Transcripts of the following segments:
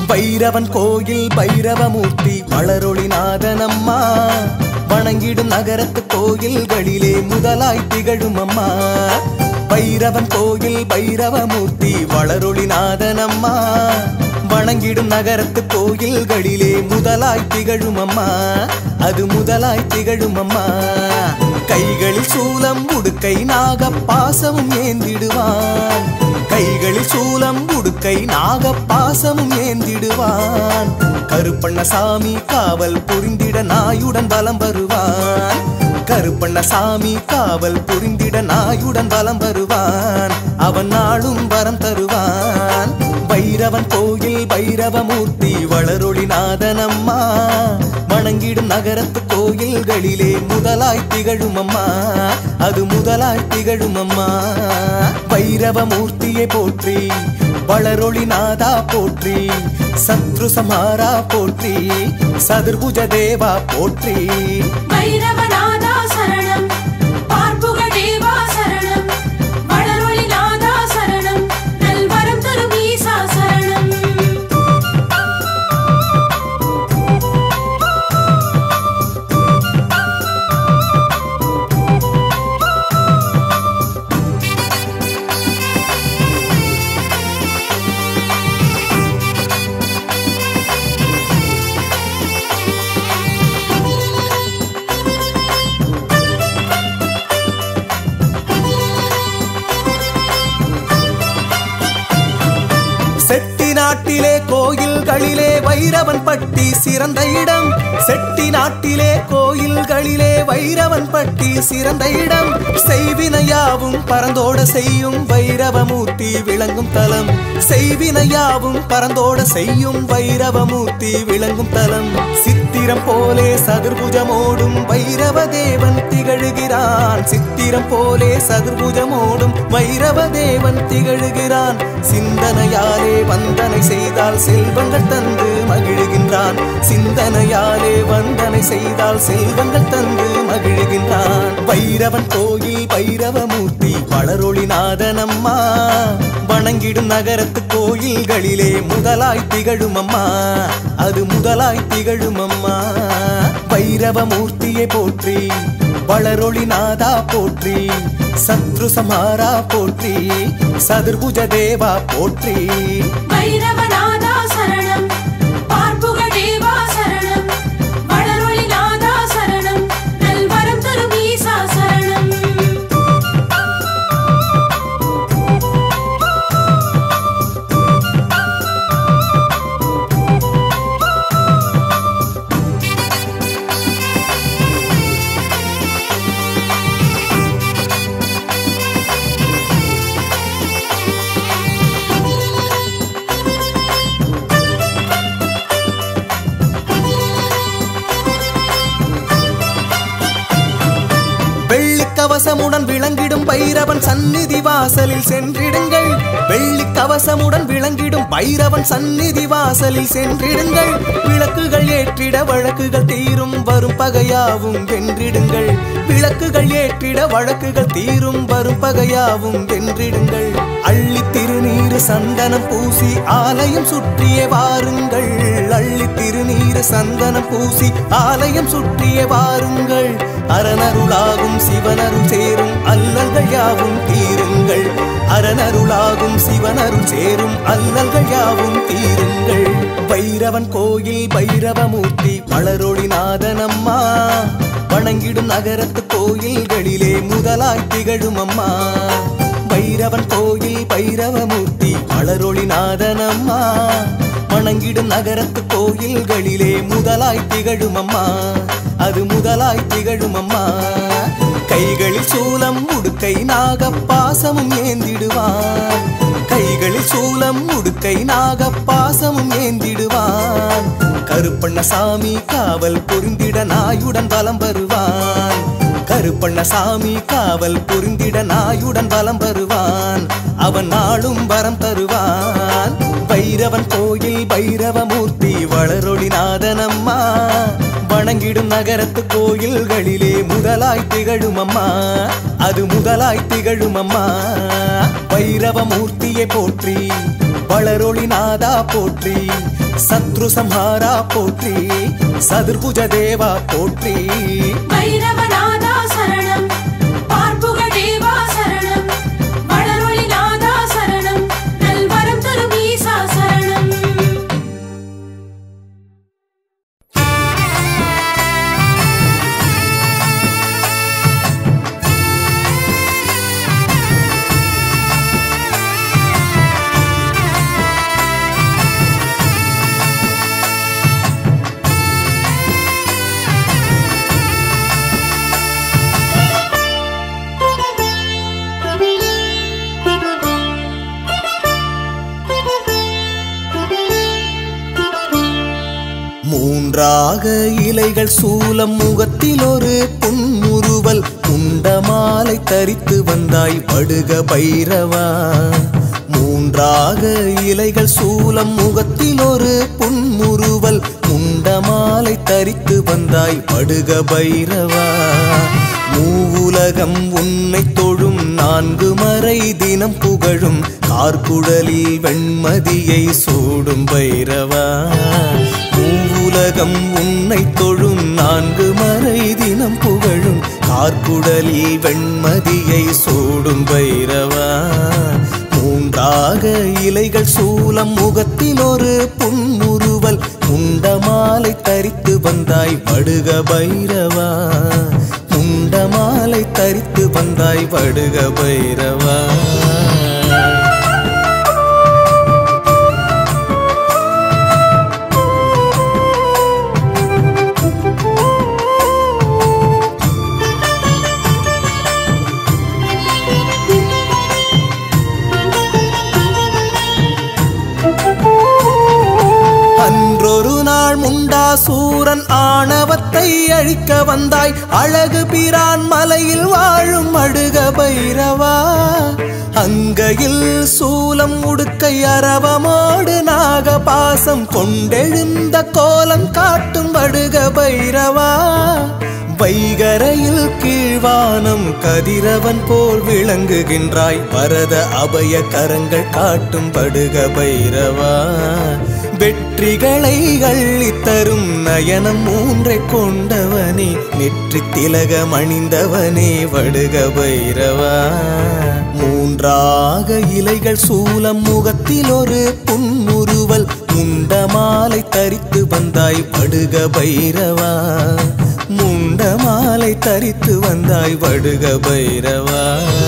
பைரவன் கோயில் பைரவமூர்த்தி வளரொளிநாதன் அம்மா வணங்கிடும் நகரத்து கோயில்களிலே முதலாய் திகழும் அம்மா பைரவன் கோயில் பைரவமூர்த்தி வளரொளிநாதன் அம்மா வணங்கிடும் நகரத்து கோயில்களிலே முதலாய் திகழும் அம்மா அது முதலாய் திகழும் அம்மா கைகளில் சூலம் உடுக்கை நாக பாசமும் ஏந்திடுவான் கைகளில் சூலம் உடுக்கை நாக பாசமும் ஏந்திடுவான் கருப்பண்ணசாமி காவல் புரிந்திட நாயுடன் பலம் வருவான் கருப்பண்ணசாமி காவல் புரிந்திட நாயுடன் பலம் வருவான் அவன் நாளும் வரம் தருவான் பைரவன் கோயில் பைரவமூர்த்தி வளரொளிநாதன் அம்மா வணங்கிடும் நகரத்து கோயில்களிலே முதலாய் திகழும் அம்மா அது முதலாய் திகழும் அம்மா பைரவமூர்த்தியை போற்றி வளரொளிநாதா போற்றி சத்ரு சமாரா போற்றி சதுர்புஜ தேவா போற்றி பைரவநாதா சரணம் பார்ப்புக தேவா சரணம் வளரொளிநாதா சரணம் நல்வரம் தரும் ஈசா சரணம் செட்டி நாட்டிலே கோயில்களிலே வைரவன் பட்டி சிறந்த இடம் செட்டி நாட்டிலே கோயில்களிலே வைரவன் பட்டி சிறந்த இடம் செய்வினையாவும் பரந்தோட செய்யும் வைரவமூர்த்தி விளங்கும் தலம் செய்வினையாவும் பரந்தோட செய்யும் வைரவமூர்த்தி விளங்கும் தலம் சித்திரம் போலே சதுர்புஜமோடும் வைரவ தேவன் திகழுகிறான் சித்திரம் போலே சதுர்புஜமோடும் வைரவ தேவன் திகழுகிறான் சிந்தனையாலே வந்தனை செய்தால் செல்வங்கள் தந்து மகிழுகின்றான் சிந்தனையாலே வந்தனை செய்தால் செல்வங்கள் தந்து மகிழுகின்றான் வைரவன் கோயில் வைரவமூர்த்தி வளரொளிநாதன் அம்மா வணங்கிடும் நகரத்து கோயில்களிலே முதலாய் திகழும் அம்மா அது முதலாய் திகழும் அம்மா வைரவமூர்த்தியை போற்றி வளரொளிநாதா போற்றி சத்ரு சமாரா போற்றி சதுர்புஜ தேவா போற்றி பைரவநாதா சரணம் பார்ப்புக தேவா சரணம் வளரொளிநாதா சரணம் நல்வரம் தரும் ஈசா சரணம் வெள்ளிக்கவசமுடன் விளங்கிடும் பைரவன் சந்நிதி வாசலில் சென்றிடுங்கள் வெள்ளிக்கவசமுடன் விளங்கிடும் பைரவன் சந்நிதி வாசலில் சென்றிடுங்கள் விளக்குகள் ஏற்றிட வழக்குகள் தீரும் வரும் பகையாவும் வென்றிடுங்கள் விளக்குகள் ஏற்றிட வழக்குகள் தீரும் வரும் பகையாவும் வென்றிடுங்கள் அள்ளி திருநீரு சந்தனம் பூசி ஆலயம் சுற்றியே வாருங்கள் அள்ளி திருநீரு சந்தனம் பூசி ஆலயம் சுற்றியே வாருங்கள் அரணருளாகும் சிவனருள் சேரும் அல்லல்கள் யாவும் தீருங்கள் அரணருளாகும் சிவனருள் சேரும் அல்லல்கள் யாவும் தீருங்கள் பைரவன் கோயில் பைரவமூர்த்தி வளரொளிநாதன் அம்மா வணங்கிடும் நகரத்து கோயில்களிலே முதலாய் திகழும் அம்மா பைரவன் கோயில் பைரவமூர்த்தி வளரொளிநாதன் அம்மா வணங்கிடும் நகரத்து கோயில்களிலே முதலாய் திகழும் அம்மா அது முதலாய் திகழும் அம்மா கைகளில் சூலம் உடுக்கை நாக பாசமும் ஏந்திடுவான் கைகளில் சூலம் உடுக்கை நாக பாசமும் ஏந்திடுவான் கருப்பண்ணசாமி காவல் புரிந்திட நாயுடன் பலம் வருவான் கருப்பண்ணசாமி காவல் புரிந்திட நாயுடன் பலம் வருவான் அவன் நாளும் வரம் தருவான் பைரவன் கோயில் பைரவமூர்த்தி வளரொளிநாதன் அம்மா வணங்கிடும் நகரத்து கோயில்களிலே முதலாய் திகழும் அம்மா அது முதலாய் திகழும் அம்மா பைரவமூர்த்தியை போற்றி வளரொளி நாதா போற்றி சத்ரு சம்ஹாரா போற்றி சதுர்புஜ தேவா போற்றி பைரவநாதா சரணம் பார்ப்புக தேவா சரணம் வளரொளி நாதா சரணம் நல்வரம் தரும் ஈசா சரணம் மூன்றாக இலைகள் சூலம் முகத்தில் ஒரு புன்முறுவல் உண்ட மாலை தரித்து வந்தாய் வடுக பைரவா மூன்றாக இலைகள் சூலம் முகத்தில் ஒரு புன்முறுவல் உண்ட மாலை தரித்து வந்தாய் வடுக பைரவா மூவுலகம் உன்னை தொழும் நான்கு மறை தினம் புகழும் கார்குழலில் வெண்மதியை சூடும் பைரவா மூவுலகம் உன்னை தொழும் நான்கு மறை தினம் புகழும் கார்குடலில் வெண்மதியை சூடும் பைரவா மூன்றாக இலைகள் சூலம் முகத்தில் ஒரு புன்முறுவல் உண்ட மாலை தரித்து வந்தாய் படுக பைரவா உண்ட மாலை தரித்து வந்தாய் படுக பைரவா அன்றொரு நாள் முண்டா சூரன் ஆணவத்தை அழிக்க வந்தாய் அழகு பிரான் மலையில் வாழும் அழுக பைரவா அங்கையில் சூலம் உடுக்கை அரவமோடு நாக பாசம் கொண்டெழுந்த கோலம் காட்டும் வடுக பைரவா வைகரையில் கீழ்வானம் கதிரவன் போல் விளங்குகின்றாய் பரத அபய கரங்கள் காட்டும் படுக பைரவா வெற்றிகளை அள்ளித் தரும் நயனம் மூன்றை கொண்டவனே நெற்றி திலகம் அணிந்தவனே வடுக பைரவா மூன்றாக இலைகள் சூலம் முகத்தில் ஒரு புன்முறுவல் முண்ட மாலை தரித்து வந்தாய் படுக பைரவா முண்ட மாலை தரித்து வந்தாய் வடுக பைரவா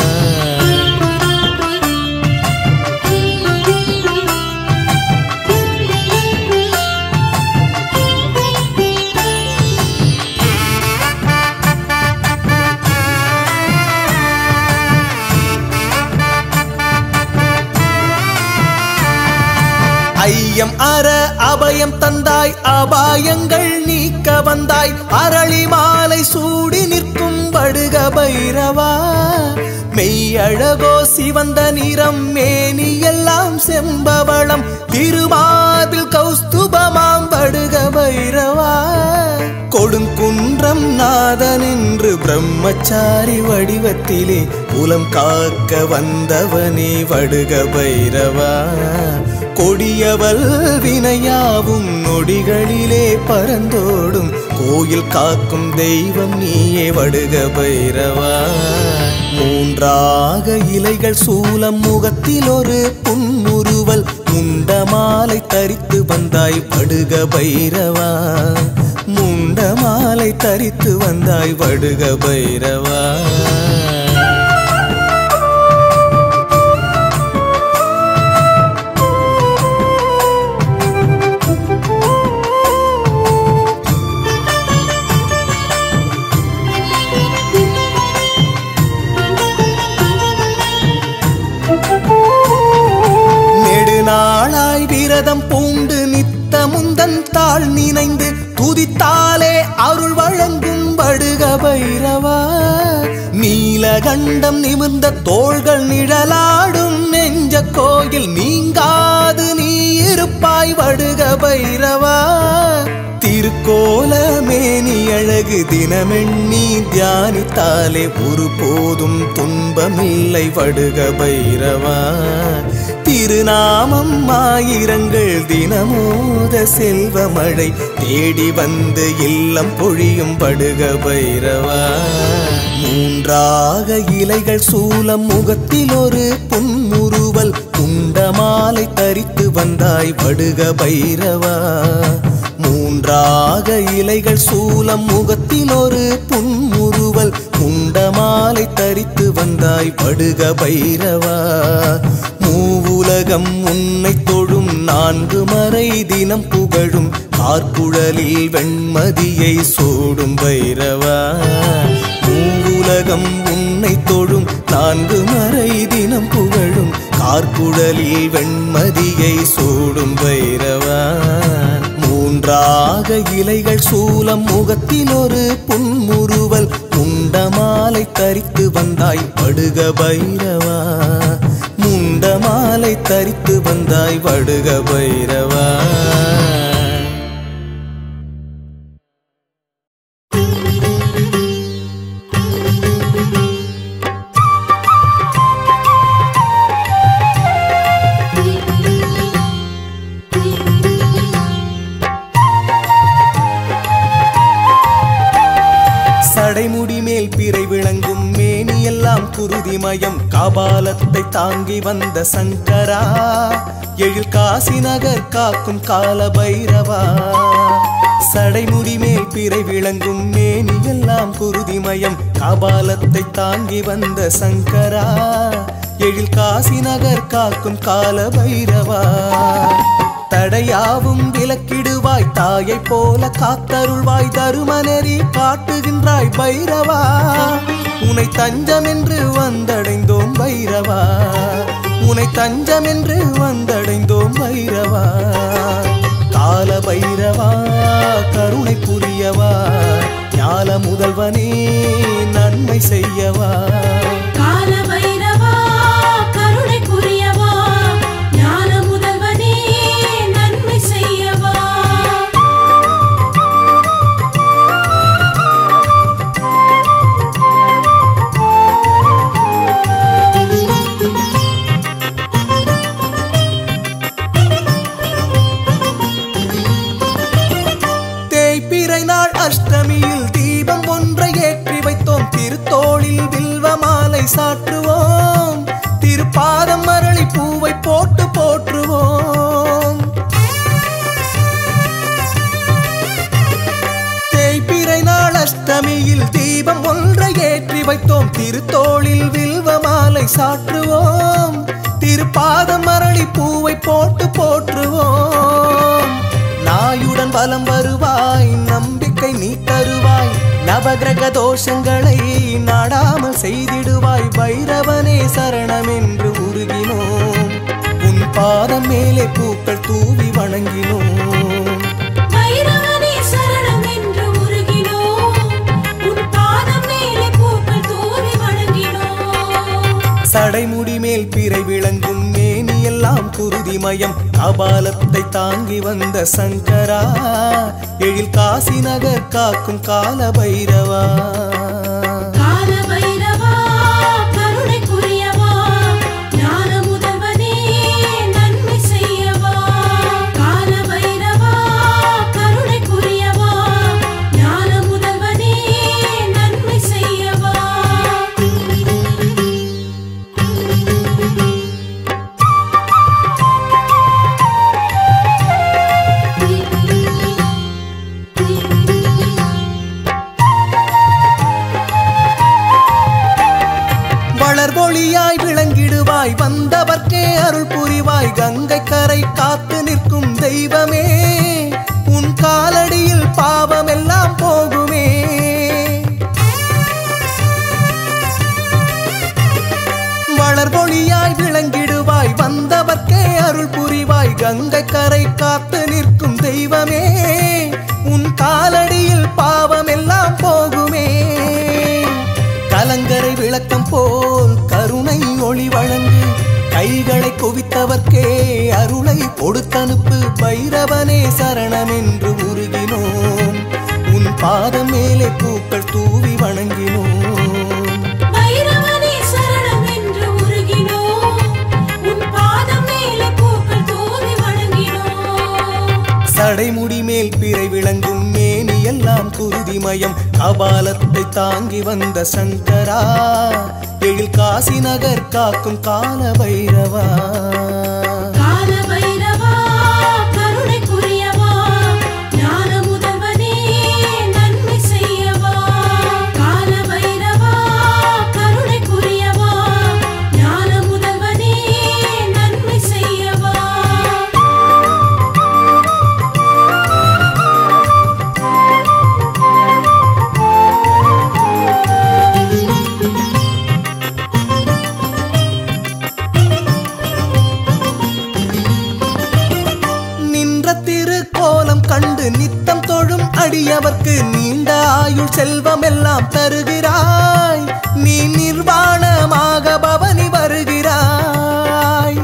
ஐயம் அற அபயம் தந்தாய் அபாயங்கள் நீக்க வந்தாய் அரளி மாலை சூடி நிற்கும் படுக பைரவா மெய்யழகோ சிவந்த நிறம் மேனி எல்லாம் செம்பவளம் திருமார்பில் கௌஸ்துபமாம் படுக பைரவா கொடுங்குன்றம் நாதன் என்று பிரம்மச்சாரி வடிவத்திலே குலம் காக்க வந்தவனே வடுக பைரவா கொடியவள் வினையாவும் நொடிகளிலே பறந்தோடும் கோயில் காக்கும் தெய்வம் நீயே வடுக பைரவா மூன்றாக இலைகள் சூலம் முகத்தில் ஒரு புன்முறுவல் முண்ட மாலை தரித்து வந்தாய் வடுக பைரவா முண்ட மாலை தரித்து வந்தாய் வடுக பைரவா நெடுநாளாய் விரதம் பூண்டு நித்த முந்தன் தாழ் நினைந்து துதித்தாலே அருள் வழங்கும் படுக பைரவா நீலகண்டம் நிமிர்ந்த தோள்கள் நிழலாடும் நெஞ்ச கோயில் நீங்காது நீ இருப்பாய் வடுக பைரவா திருக்கோல மேனி அழகு தினமெண்ணி தியானித்தாலே ஒரு போதும் துன்பமில்லை வடுக பைரவா திருநாமம் ஆயிரங்கள் தினமோத செல்வ மழை தேடி வந்து இல்லம் பொழியும் படுக பைரவா மூன்றாக இலைகள் சூலம் முகத்தில் ஒரு புன்முறுவல் குண்ட மாலை தரித்து வந்தாய் படுக பைரவா மூன்றாக இலைகள் சூலம் முகத்தில் ஒரு புன்முறுவல் குண்ட மாலை தரித்து வந்தாய் படுக பைரவா மூவுலகம் உன்னை தொழும் நான்கு மறை தினம் புகழும் கார்குழலில் வெண்மதியை சூடும் பைரவா மூவுலகம் உன்னை தொழும் நான்கு மறை தினம் புகழும் கார்குழலில் வெண்மதியை சூடும் பைரவா மூன்றாக இலைகள் சூலம் முகத்தில் ஒரு புன்முறுவல் முண்டமாலை தரித்து வந்தாய் படுக பைரவா முண்டமாலை தரித்து வந்தாய் படுக பைரவா சடைமுடி மேல் பிறை விளங்கும் மேனியெல்லாம் குருதிமயம் காபாலத்தை தாங்கி வந்த சங்கரா எழில் காசி நகர் காக்கும் கால பைரவா சடைமுடி மேல் பிறை விளங்கும் மேனியெல்லாம் குருதிமயம் காபாலத்தை தாங்கி வந்த சங்கரா எழில் காசி நகர் காக்கும் கால பைரவா தடையாவும் விலக்கிடுவாய் தாயைப் போல காத்தருள்வாய் தருமநெறி காட்டுகின்றாய் பைரவா உனை தஞ்சம் என்று வந்தடைந்தோம் பைரவா உனை தஞ்சம் என்று வந்தடைந்தோம் பைரவா கால பைரவா கருணை புரியவா ஞால முதல்வனே நன்மை செய்யவா கால பைரவா கருணை புரியவா ஞான முதல்வனே நன்மை செய்யவா தேய்பிறை நாள் அஷ்டமியில் தீபம் ஒன்றை ஏற்றி வைத்தோம் திருத்தோளில் வில்வ மாலை சாற்றுவோம் திருப்பாதம் மரளி பூவை போட்டு போற்றுவோம் தேய்பிறை நாள் அஷ்டமியில் தீபம் ஒன்றை ஏற்றி வைத்தோம் திருத்தோளில் வில்வ மாலை சாற்றுவோம் திருப்பாதம் மரளி பூவை போட்டு போற்றுவோம் நாயுடன் பலம் வருவாய் நம்பிக்கை நீ தருவாய் நவகிரக தோஷங்களை நாடாமல் செய்திடுவாய் பைரவனே சரணம் என்று உருகினோம் உன் பாதம் மேலே பூக்கள் தூவி வணங்கினோம் பைரவனே சரணம் என்று உருகினோம் உன் பாதம் மேலே பூக்கள் தூவி வணங்கினோம் சடைமுடி மேல் பிறை விளங்கும் மேனியெல்லாம் குருதிமயம் கபாலத்தை தாங்கி வந்த சங்கரா எழில் காசி நகர் காக்கும் கால பைரவா கால பைரவா கருணை புரியவா ஞான முதல்வனே நன்மை செய்யவா கால பைரவா கருணை புரியவா ஞான முதல்வனே நன்மை செய்யவா வளர்பொழியாய் விளங்கிடுவாய் வந்தவர்க்கே அருள் புரிவாய் கங்கை கரை காத்து நிற்கும் தெய்வமே உன் காலடியில் பாவமெல்லாம் போகுமே வளர்பொழியாய் விளங்கிடுவாய் வந்தவர்க்கே அருள் புரிவாய் கங்கை கரை காத்து நிற்கும் தெய்வமே உன் காலடியில் பாவமெல்லாம் போகுமே கலங்கரை விளக்கம் போல் கருணை ஒளி வழங்கு கைகளை குவித்தவர்க்கே அருளை கொடுத்தனுப்பு பைரவனே சரணம் என்று உருகினோம் உன் பாதம் மேலே பூக்கள் தூவி வணங்கினோம் பைரவனே சரணம் என்று உருகினோம் உன் பாதம் மேலே குருதிமயம் கபாலத்தை தாங்கி வந்த சங்கரா எழில் காசி நகர் காக்கும் கால பைரவா கால பைரவா கருணைக்குரியவா ஞான முதல்வனே நன்மை செய்யவா கால பைரவா கருணைக்குரியவா ஞான முதல்வனே நன்மை செய்யவா நின்ற திருக்கோலம் கண்டு நித்தம் தொழும் அடியவர்க்கு நீண்ட ஆயுள் செல்வம் எல்லாம் தருகிறாய் நீ நிர்வாணமாக பவனி வருகிறாய்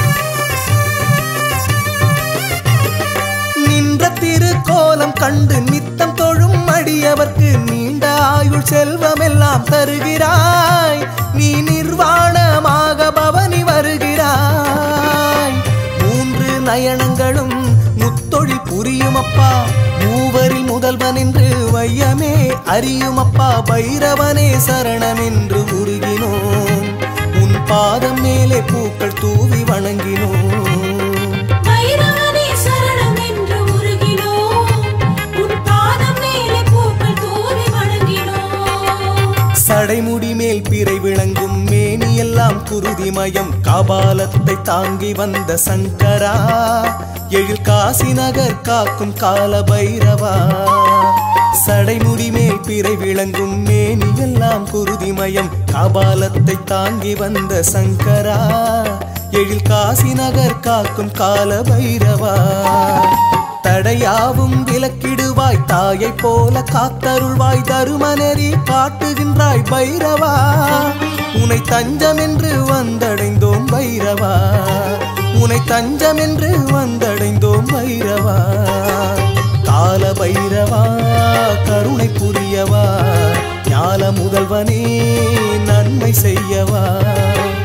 நின்ற திருக்கோலம் கண்டு நித்தம் தொழும் அடியவர்க்கு நீண்ட ஆயுள் செல்வம் எல்லாம் தருகிறாய் நீ நிர்வாணமாக பவனி வருகிறாய் மூன்று நயனங்களும் முத்தொழில் புரியுமப்பா மூவரில் முதல்வன் என்று வையமே அறியுமப்பா பைரவனே சரணம் என்று உருகினோம் உன் பாதம் மேலே பூக்கள் தூவி வணங்கினோம் பைரவனே சரணம் என்று உருகினோம் உன் பாதம் மேலே பூக்கள் தூவி வணங்கினோம் சடைமுடி மேல் பிறை விளங்கும் மேனியெல்லாம் குருதிமயம் கபாலத்தை தாங்கி வந்த சங்கரா எழில் காசி நகர் காக்கும் கால பைரவா சடைமுடி மேல் பிறை விளங்கும் மேனியெல்லாம் குருதிமயம் கபாலத்தை தாங்கி வந்த சங்கரா எழில் காசி நகர் காக்கும் கால பைரவா தடையாவும் விலக்கிடுவாய் தாயை போல காத்தருள்வாய் தருமநெறி காட்டுகின்றாய் பைரவா உனை தஞ்சம் என்று வந்தடைந்தோம் பைரவா உனை தஞ்சம் என்று வந்தடைந்தோம் பைரவா கால பைரவா கருணை புரியவா ஞால முதல்வனே நன்மை செய்யவா